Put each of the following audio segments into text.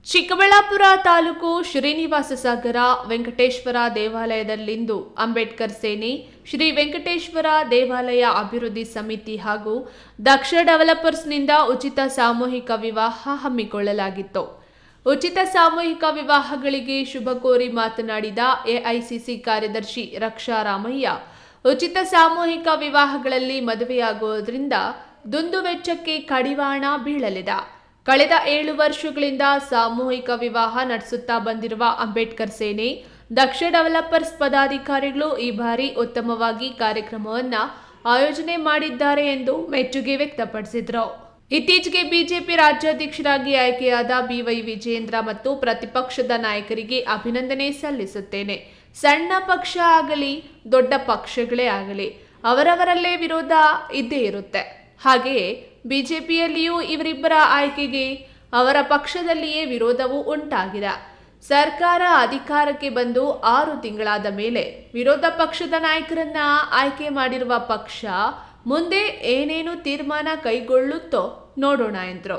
ಚಿಕ್ಕಬಳ್ಳಾಪುರ ತಾಲೂಕು ಶ್ರೀನಿವಾಸ ಸಾಗರ ವೆಂಕಟೇಶ್ವರ ದೇವಾಲಯದಲ್ಲಿಂದು ಅಂಬೇಡ್ಕರ್ ಸೇನೆ ಶ್ರೀ ವೆಂಕಟೇಶ್ವರ ದೇವಾಲಯ ಅಭಿವೃದ್ಧಿ ಸಮಿತಿ ಹಾಗೂ ದಕ್ಷ ಡೆವಲಪರ್ಸ್ನಿಂದ ಉಚಿತ ಸಾಮೂಹಿಕ ವಿವಾಹ ಹಮ್ಮಿಕೊಳ್ಳಲಾಗಿತ್ತು ಉಚಿತ ಸಾಮೂಹಿಕ ವಿವಾಹಗಳಿಗೆ ಶುಭ ಕೋರಿ ಮಾತನಾಡಿದ ಎಐಸಿಸಿ ಕಾರ್ಯದರ್ಶಿ ರಕ್ಷಾ ರಾಮಯ್ಯ ಉಚಿತ ಸಾಮೂಹಿಕ ವಿವಾಹಗಳಲ್ಲಿ ಮದುವೆಯಾಗುವುದರಿಂದ ದುಂದು ವೆಚ್ಚಕ್ಕೆ ಕಡಿವಾಣ ಬೀಳಲಿದೆ ಕಳೆದ ಏಳು ವರ್ಷಗಳಿಂದ ಸಾಮೂಹಿಕ ವಿವಾಹ ನಡೆಸುತ್ತಾ ಬಂದಿರುವ ಅಂಬೇಡ್ಕರ್ ಸೇನೆ ದಕ್ಷ ಡೆವಲಪರ್ಸ್ ಪದಾಧಿಕಾರಿಗಳು ಈ ಬಾರಿ ಉತ್ತಮವಾಗಿ ಕಾರ್ಯಕ್ರಮವನ್ನ ಆಯೋಜನೆ ಮಾಡಿದ್ದಾರೆ ಎಂದು ಮೆಚ್ಚುಗೆ ವ್ಯಕ್ತಪಡಿಸಿದರು ಇತ್ತೀಚೆಗೆ ಬಿಜೆಪಿ ರಾಜ್ಯಾಧ್ಯಕ್ಷರಾಗಿ ಆಯ್ಕೆಯಾದ ಬಿವೈ ವಿಜೇಂದ್ರ ಮತ್ತು ಪ್ರತಿಪಕ್ಷದ ನಾಯಕರಿಗೆ ಅಭಿನಂದನೆ ಸಲ್ಲಿಸುತ್ತೇನೆ ಸಣ್ಣ ಪಕ್ಷ ಆಗಲಿ ದೊಡ್ಡ ಪಕ್ಷಗಳೇ ಆಗಲಿ ಅವರವರಲ್ಲೇ ವಿರೋಧ ಇದ್ದೇ ಇರುತ್ತೆ ಹಾಗೆಯೇ ಬಿಜೆಪಿಯಲ್ಲಿಯೂ ಇವರಿಬ್ಬರ ಆಯ್ಕೆಗೆ ಅವರ ಪಕ್ಷದಲ್ಲಿಯೇ ವಿರೋಧವೂ ಉಂಟಾಗಿದೆ ಸರ್ಕಾರ ಅಧಿಕಾರಕ್ಕೆ ಬಂದು ಆರು ತಿಂಗಳಾದ ಮೇಲೆ ವಿರೋಧ ಪಕ್ಷದ ನಾಯಕರನ್ನ ಆಯ್ಕೆ ಮಾಡಿರುವ ಪಕ್ಷ ಮುಂದೆ ಏನೇನು ತೀರ್ಮಾನ ಕೈಗೊಳ್ಳುತ್ತೋ ನೋಡೋಣ ಎಂದರು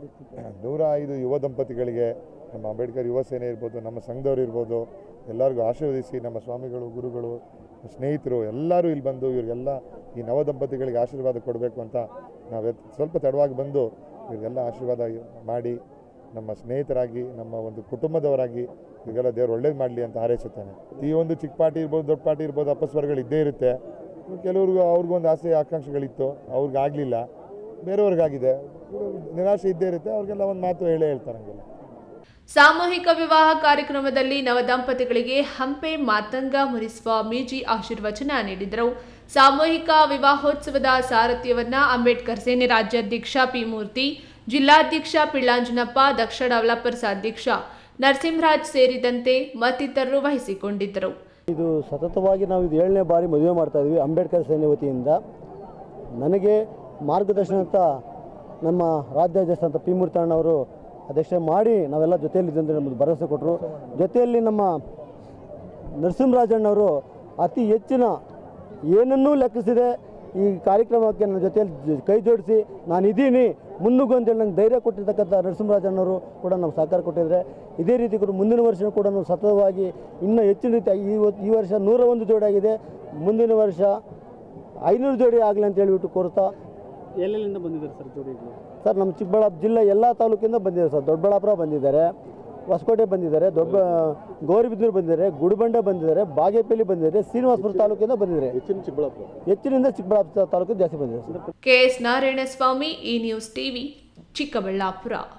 ನೂರ ಐದು ಯುವ ದಂಪತಿಗಳಿಗೆ ನಮ್ಮ ಅಂಬೇಡ್ಕರ್ ಯುವ ಸೇನೆ ಇರ್ಬೋದು ನಮ್ಮ ಸಂಘದವ್ರು ಇರ್ಬೋದು ಎಲ್ಲರಿಗೂ ಆಶೀರ್ವದಿಸಿ ನಮ್ಮ ಸ್ವಾಮಿಗಳು ಗುರುಗಳು ಸ್ನೇಹಿತರು ಎಲ್ಲರೂ ಇಲ್ಲಿ ಬಂದು ಇವರಿಗೆಲ್ಲ ಈ ನವ ದಂಪತಿಗಳಿಗೆ ಆಶೀರ್ವಾದ ಕೊಡಬೇಕು ಅಂತ ನಾವು ಎತ್- ಸ್ವಲ್ಪ ತಡವಾಗಿ ಬಂದು ಇವರಿಗೆಲ್ಲ ಆಶೀರ್ವಾದ ಮಾಡಿ ನಮ್ಮ ಸ್ನೇಹಿತರಾಗಿ ನಮ್ಮ ಒಂದು ಕುಟುಂಬದವರಾಗಿ ಇವರಿಗೆಲ್ಲ ದೇವರು ಒಳ್ಳೇದು ಮಾಡಲಿ ಅಂತ ಹಾರೈಸುತ್ತೇನೆ ಈ ಒಂದು ಚಿಕ್ಕ ಪಾರ್ಟಿ ಇರ್ಬೋದು ದೊಡ್ಡ ಪಾರ್ಟಿ ಇರ್ಬೋದು ಅಪಸ್ವರಗಳು ಇದ್ದೇ ಇರುತ್ತೆ ಕೆಲವ್ರಿಗೂ ಅವ್ರಿಗೊಂದು ಆಸೆ ಆಕಾಂಕ್ಷೆಗಳಿತ್ತು ಅವ್ರಿಗೆ ಆಗಲಿಲ್ಲ ಬೇರೆಯವ್ರಿಗಾಗಿದೆ ನಿರಾಶೆ ಇದ್ದೇ ಇರುತ್ತೆ ಅವ್ರಿಗೆಲ್ಲ ಒಂದು ಮಾತು ಹೇಳೇ ಹೇಳ್ತಾರೆ ಹಂಗೆಲ್ಲ ಸಾಮೂಹಿಕ ವಿವಾಹ ಕಾರ್ಯಕ್ರಮದಲ್ಲಿ ನವದಂಪತಿಗಳಿಗೆ ಹಂಪೆ ಮಾತಂಗ ಮುನಿಸ್ವಾಮೀಜಿ ಆಶೀರ್ವಚನ ನೀಡಿದರು ಸಾಮೂಹಿಕ ವಿವಾಹೋತ್ಸವದ ಸಾರಥ್ಯವನ್ನ ಅಂಬೇಡ್ಕರ್ ಸೇನೆ ರಾಜ್ಯಾಧ್ಯಕ್ಷ ಪಿ ಮೂರ್ತಿ ಜಿಲ್ಲಾಧ್ಯಕ್ಷ ಪಿಳ್ಳಾಂಜನಪ್ಪ ದಕ್ಷ ಡೆವಲಪರ್ಸ್ ಅಧ್ಯಕ್ಷ ನರಸಿಂಹರಾಜ್ ಸೇರಿದಂತೆ ಮತ್ತಿತರರು ವಹಿಸಿಕೊಂಡಿದ್ದರು ಇದು ಸತತವಾಗಿ ನಾವು ಇದು ಏಳನೇ ಬಾರಿ ಮದುವೆ ಮಾಡ್ತಾ ಇದ್ವಿ ಅಂಬೇಡ್ಕರ್ ಸೇನೆ ವತಿಯಿಂದ ನನಗೆ ಮಾರ್ಗದರ್ಶನ ಅಂತ ನಮ್ಮ ರಾಜ್ಯಾಧ್ಯಕ್ಷ ಅಂತ ಪಿ ಮೂರ್ತಣ್ಣವರು ಅಧ್ಯಕ್ಷ ಮಾಡಿ ನಾವೆಲ್ಲ ಜೊತೆಯಲ್ಲಿದ್ದಂದ್ರೆ ನಮಗೆ ಭರವಸೆ ಕೊಟ್ಟರು ಜೊತೆಯಲ್ಲಿ ನಮ್ಮ ನರಸಿಂಹರಾಜಣ್ಣವರು ಅತಿ ಹೆಚ್ಚಿನ ಏನನ್ನೂ ಲೆಕ್ಕಿಸಿದೆ ಈ ಕಾರ್ಯಕ್ರಮಕ್ಕೆ ನನ್ನ ಜೊತೆಯಲ್ಲಿ ಜ- ಕೈ ಜೋಡಿಸಿ ನಾನು ಇದ್ದೀನಿ ಮುನ್ನುಗ್ಗು ಅಂತೇಳಿ ನಂಗೆ ಧೈರ್ಯ ಕೊಟ್ಟಿರ್ತಕ್ಕಂಥ ನರಸಿಂಹರಾಜಣ್ಣವರು ಕೂಡ ನಮ್ಗೆ ಸಹಕಾರ ಕೊಟ್ಟಿದ್ದಾರೆ ಇದೇ ರೀತಿ ಕೂಡ ಮುಂದಿನ ವರ್ಷ ಕೂಡ ನಾವು ಸತತವಾಗಿ ಇನ್ನೂ ಹೆಚ್ಚಿನ ರೀತಿ ಈ ವತ್- ಈ ವರ್ಷ ನೂರ ಒಂದು ಜೋಡಿ ಆಗಿದೆ ಮುಂದಿನ ವರ್ಷ ಐನೂರು ಜೋಡಿ ಆಗಲಿ ಅಂತ ಹೇಳಿಬಿಟ್ಟು ಕೋರ್ತಾ ಎಲ್ಲೆಲ್ಲಿಂದ ಬಂದಿದ್ದಾರೆ ಸರ್ ಜೋಡಿಗಳು ಸರ್ ನಮ್ಮ ಚಿಕ್ಕಬಳ್ಳಾಪುರ ಜಿಲ್ಲೆ ಎಲ್ಲ ತಾಲೂಕಿಂದ ಬಂದಿದ್ದಾರೆ ಸರ್ ದೊಡ್ಡಬಳ್ಳಾಪುರ ಬಂದಿದ್ದಾರೆ ಹೊಸಕೋಟೆ ಬಂದಿದ್ದಾರೆ ದೊಡ್ಡ ಗೌರಿಬಿದನೂರು ಬಂದಿದ್ದಾರೆ ಗುಡಿಬಂಡೆ ಬಂದಿದ್ದಾರೆ ಬಾಗೇಪಲ್ಲಿ ಬಂದಿದ್ದಾರೆ ಶ್ರೀನಿವಾಸಪುರ ತಾಲೂಕಿಂದ ಬಂದಿದ್ದಾರೆ ಹೆಚ್ಚಿನ ಚಿಕ್ಕಬಳ್ಳಾಪುರ ಹೆಚ್ಚಿನಿಂದ ಚಿಕ್ಕಬಳ್ಳಾಪುರ ತಾಲೂಕು ಜಾಸ್ತಿ ಬಂದಿದೆ ಸರ್ ಕೆಎಸ್ ನಾರಾಯಣಸ್ವಾಮಿ ಈ ನ್ಯೂಸ್ ಟಿವಿ ಚಿಕ್ಕಬಳ್ಳಾಪುರ